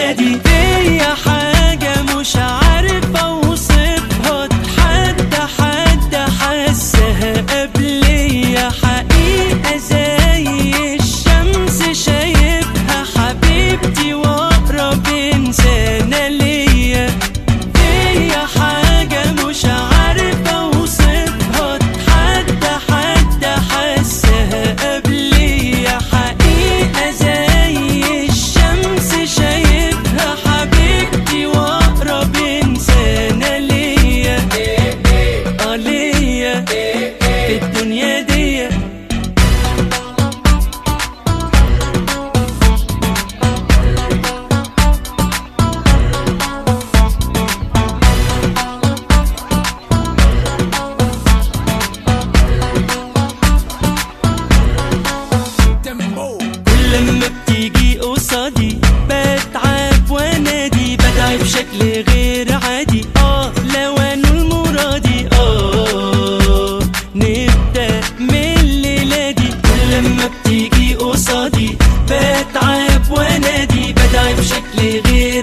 دي فيا حاجة مش عارف اوصفها اتحدى حد حسها قبليا حقيقة زي الشمس شايفها حبيبتي واقرب انسانة ليا فيا حاجة مش عارف اوصفها اتحدى حد حسها قبليا حقيقة زي الشمس شايفها حبيبتي واقرب انسانة ليا اه ليا في الدنيا دي كل لما بتيجي قصادي بتعب وانادي بدعي بشكل غير عادي اه لو انا المرادي اه نبدا من الليله دي كل لما بتيجي قصادي بتعب وانادي بدعي بشكل غير